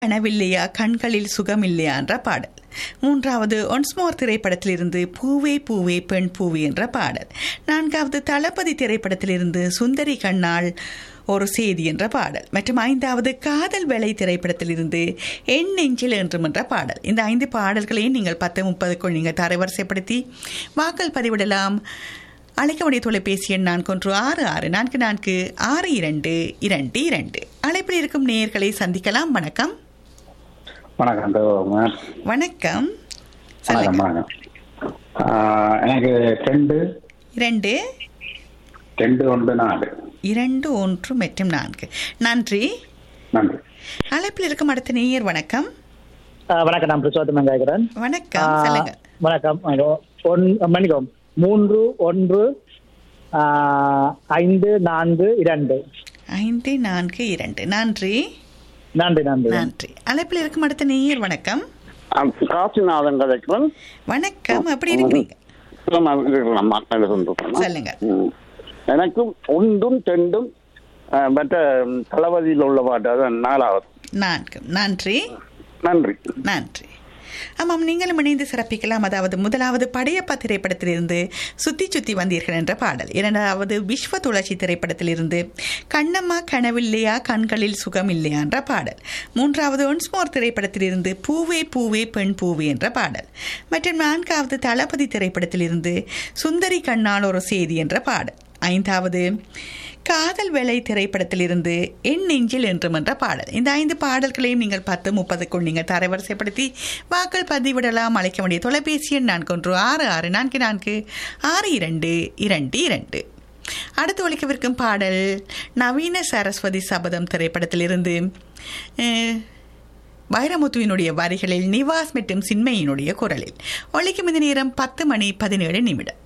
கனவில்லையா கண்களில் சுகமில்லையா என்ற பாடல் மூன்றாவது ஒன்ஸ்மோர் திரைப்படத்திலிருந்து பூவே பூவே பெண் பூவே என்ற பாடல் நான்காவது தளபதி திரைப்படத்திலிருந்து சுந்தரி கண்ணாள் ஒரு செய்தி என்ற பாடல் மற்றும் ஐந்தாவது காதல் வேலை திரைப்படத்திலிருந்து என் நெஞ்சில் என்றும் என்ற பாடல் இந்த ஐந்து பாடல்களையும் நீங்கள் பத்து முப்பதுக்குள் நீங்கள் தரவரிசைப்படுத்தி வாக்கள் பதிவிடலாம் அழைக்க வேண்டிய தொலைபேசி எண் நான்கு ஒன்று ஆறு ஆறு நான்கு நான்கு ஆறு இரண்டு இரண்டு இரண்டு அழைப்பில் இருக்கும் நேயர்களை சந்திக்கலாம் வணக்கம் வணக்கம் இந்த மேம். வணக்கம் வணக்கம் சொல்லுங்க வணக்கம் ஆஹ், எனக்கு ரெண்டு இரண்டு ரெண்டு ஒன்று நாலு இரண்டு ஒன்று மற்றும் நான்கு நன்றி நன்றி அழைப்பில் இருக்கும் அடுத்த நேயர் வணக்கம் ஆ, வணக்கம் நான் பிரசோத்தமன் கேட்கிறேன் வணக்கம் சொல்லுங்க வணக்கம் ஒன் மன்னிக்கவும் மூன்று ஒன்று ஆ, ஐந்து நான்கு இரண்டு ஐந்து நான்கு இரண்டு நன்றி நன்றி நன்றி நன்றி அழைப்பில் இருக்கும் அடுத்த நேயர் வணக்கம் காசிநாதன் கதைக்கிறேன் வணக்கம் எப்படி இருக்கிறீங்க மக்கள் சொல்றேன் சொல்லுங்க ம். எனக்கும் ஒன்றும் ரெண்டும் அஹ், மற்ற தளபதியில் உள்ள பாட்டு அதான் நாலாவது நான்கு நன்றி நன்றி நன்றி ஆமாம் நீங்களும் இணைந்து சிறப்பிக்கலாம் அதாவது முதலாவது படையப்பா திரைப்படத்திலிருந்து சுத்தி சுத்தி வந்தீர்கள் என்ற பாடல் இரண்டாவது விஸ்வ துளசி திரைப்படத்திலிருந்து கண்ணம்மா கனவில்லையா கண்களில் சுகம் இல்லையா என்ற பாடல் மூன்றாவது ஒன்ஸ்மோர் திரைப்படத்திலிருந்து பூவே பூவே பெண் பூவே என்ற பாடல் மற்றும் நான்காவது தளபதி திரைப்படத்திலிருந்து சுந்தரி கண்ணால் ஒரு செய்தி என்ற பாடல் ஐந்தாவது காதல் வேலை திரைப்படத்திலிருந்து என் நெஞ்சில் என்றும் என்ற பாடல் இந்த ஐந்து பாடல்களையும் நீங்கள் பத்து முப்பதுக்குள் நீங்கள் தரவரிசைப்படுத்தி வாக்கள் பதிவிடலாம் அழைக்க வேண்டிய தொலைபேசி எண் நான்கு ஒன்று ஆறு ஆறு நான்கு நான்கு ஆறு இரண்டு இரண்டு இரண்டு அடுத்து ஒழிக்கவிருக்கும் பாடல் நவீன சரஸ்வதி சபதம் திரைப்படத்திலிருந்து அஹ், வைரமுத்துவினுடைய வரிகளில் நிவாஸ் மற்றும் சின்மையினுடைய குரலில் ஒழிக்கும் இந்த நேரம் பத்து மணி பதினேழு நிமிடம்